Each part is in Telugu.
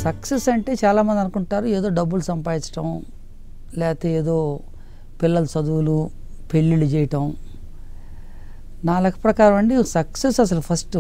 సక్సెస్ అంటే చాలామంది అనుకుంటారు ఏదో డబ్బులు సంపాదించడం లేకపోతే ఏదో పిల్లల చదువులు పెళ్ళిళ్ళు చేయటం నా లెక్క ప్రకారం అండి సక్సెస్ అసలు ఫస్ట్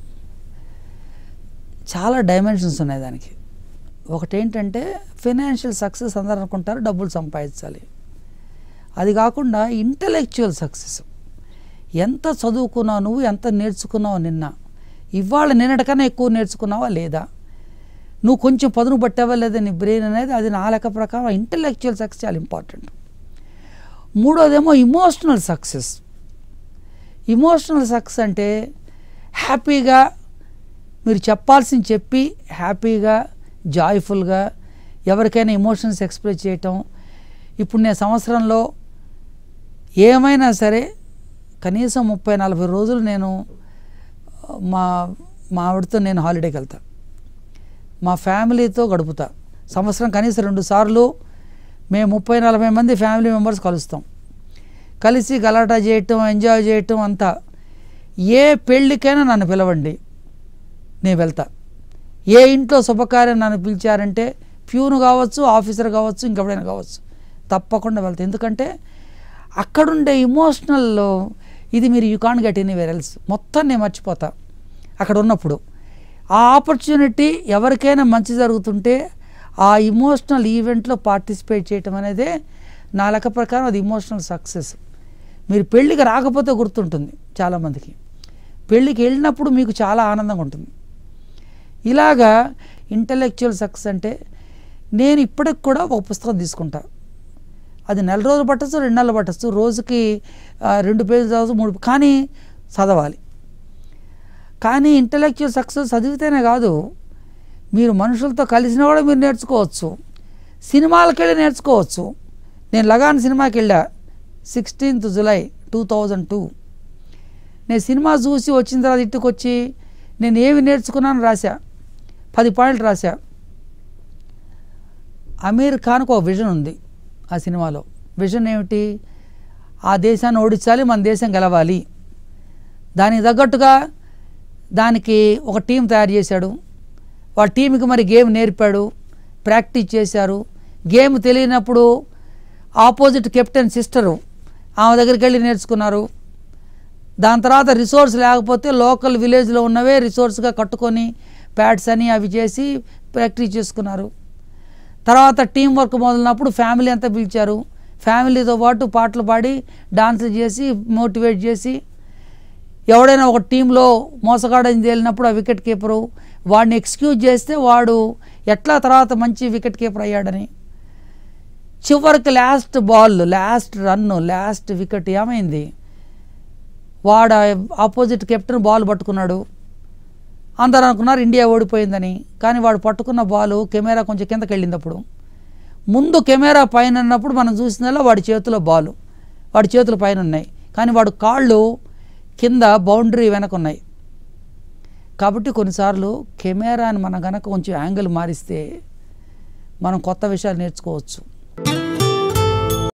చాలా డైమెన్షన్స్ ఉన్నాయి దానికి ఒకటి ఏంటంటే ఫినాన్షియల్ సక్సెస్ అందరూ అనుకుంటారు డబ్బులు సంపాదించాలి అది కాకుండా ఇంటలెక్చువల్ సక్సెస్ ఎంత చదువుకున్నావు నువ్వు ఎంత నేర్చుకున్నావు నిన్న ఇవాళ నిన్నటికన్నా ఎక్కువ నేర్చుకున్నావా లేదా నువ్వు కొంచెం పదును పట్టావా లేదా నీ బ్రెయిన్ అనేది అది నా లెక్క ప్రకారం ఇంటలెక్చువల్ సక్సెస్ చాలా ఇంపార్టెంట్ మూడోదేమో ఇమోషనల్ సక్సెస్ ఇమోషనల్ సక్సెస్ అంటే హ్యాపీగా మీరు చెప్పాల్సింది చెప్పి హ్యాపీగా జాయ్ఫుల్గా ఎవరికైనా ఎమోషన్స్ ఎక్స్ప్రెస్ చేయటం ఇప్పుడు నేను సంవత్సరంలో ఏమైనా సరే కనీసం ముప్పై నలభై రోజులు నేను మా మా ఆవిడతో నేను హాలిడేకి వెళ్తా మా ఫ్యామిలీతో గడుపుతా సంవత్సరం కనీసం రెండు సార్లు మేము ముప్పై నలభై మంది ఫ్యామిలీ మెంబర్స్ కలుస్తాం కలిసి గలాటా చేయటం ఎంజాయ్ చేయటం అంతా ఏ పెళ్ళికైనా నన్ను పిలవండి నేను వెళ్తా ఏ ఇంట్లో శుభకార్యం నన్ను పిలిచారంటే ప్యూన్ కావచ్చు ఆఫీసర్ కావచ్చు ఇంకెవడైనా కావచ్చు తప్పకుండా వెళ్తా ఎందుకంటే అక్కడుండే ఇమోషనల్ ఇది మీరు you can get anywhere else మొత్తం నేను మర్చిపోతా అక్కడ ఉన్నప్పుడు ఆ ఆపర్చునిటీ ఎవరికైనా మంచి జరుగుతుంటే ఆ ఇమోషనల్ ఈవెంట్లో పార్టిసిపేట్ చేయటం అనేదే నా లెక్క ప్రకారం అది ఇమోషనల్ సక్సెస్ మీరు పెళ్ళికి రాకపోతే గుర్తుంటుంది చాలామందికి పెళ్ళికి వెళ్ళినప్పుడు మీకు చాలా ఆనందంగా ఉంటుంది ఇలాగా ఇంటలెక్చువల్ సక్సెస్ అంటే నేను ఇప్పటికి కూడా ఒక పుస్తకం తీసుకుంటా అది నెల రోజులు పట్టచ్చు రెండు నెలలు పట్టచ్చు రోజుకి ఆ, రెండు పేజీలు చదవచ్చు మూడు కానీ చదవాలి కానీ ఇంటలెక్చువల్ సక్సెస్ చదివితేనే కాదు మీరు మనుషులతో కలిసినా కూడా మీరు నేర్చుకోవచ్చు సినిమాలకు వెళ్ళి నేర్చుకోవచ్చు నేను లగాన్ సినిమాకి వెళ్ళా sixteenth July two thousand two నేను సినిమా చూసి వచ్చిన తర్వాత ఇంటికి వచ్చి నేను ఏమి నేర్చుకున్నాను రాశా పది పాయింట్లు రాశా అమీర్ ఖాన్కు ఒక విజన్ ఉంది ఆ సినిమాలో విజన్ ఏమిటి ఆ దేశాన్ని ఓడించాలి మన దేశం గెలవాలి దానికి తగ్గట్టుగా దానికి ఒక టీం తయారు చేశాడు వాళ్ళ టీంకి మరి గేమ్ నేర్పాడు ప్రాక్టీస్ చేశారు గేమ్ తెలియనప్పుడు ఆపోజిట్ కెప్టెన్ సిస్టరు ఆమె దగ్గరికి వెళ్ళి నేర్చుకున్నారు దాని తర్వాత రిసోర్స్ లేకపోతే లోకల్ విలేజ్లో ఉన్నవే రిసోర్స్గా కట్టుకొని ప్యాడ్స్ అని అవి చేసి ప్రాక్టీస్ చేసుకున్నారు తర్వాత టీం వర్క్ మొదలైనప్పుడు ఫ్యామిలీ అంతా పిలిచారు ఫ్యామిలీతో పాటు పాటలు పాడి డాన్సులు చేసి మోటివేట్ చేసి ఎవడైనా ఒక టీంలో మోసగాడని తేలినప్పుడు ఆ వికెట్ కీపరు వాడిని ఎక్స్క్యూజ్ చేస్తే వాడు ఎట్లా తర్వాత మంచి వికెట్ కీపర్ అయ్యాడని చివరికి last ball last run last wicket ఏమైంది వాడు ఆపోజిట్ కెప్టెన్ బాల్ పట్టుకున్నాడు అందరూ అనుకున్నారు ఇండియా ఓడిపోయిందని కానీ వాడు పట్టుకున్న బాల్ కెమెరా కొంచెం కిందకి వెళ్ళింది అప్పుడు ముందు కెమెరా పైన ఉన్నప్పుడు మనం చూసినలా వాడి చేతిలో బాలు వాడి చేతుల పైన ఉన్నాయి కానీ వాడు కాళ్ళు కింద బౌండరీ వెనక ఉన్నాయి కాబట్టి కొన్నిసార్లు కెమెరాని మనం కనుక కొంచెం యాంగిల్ మారిస్తే మనం కొత్త విషయాలు నేర్చుకోవచ్చు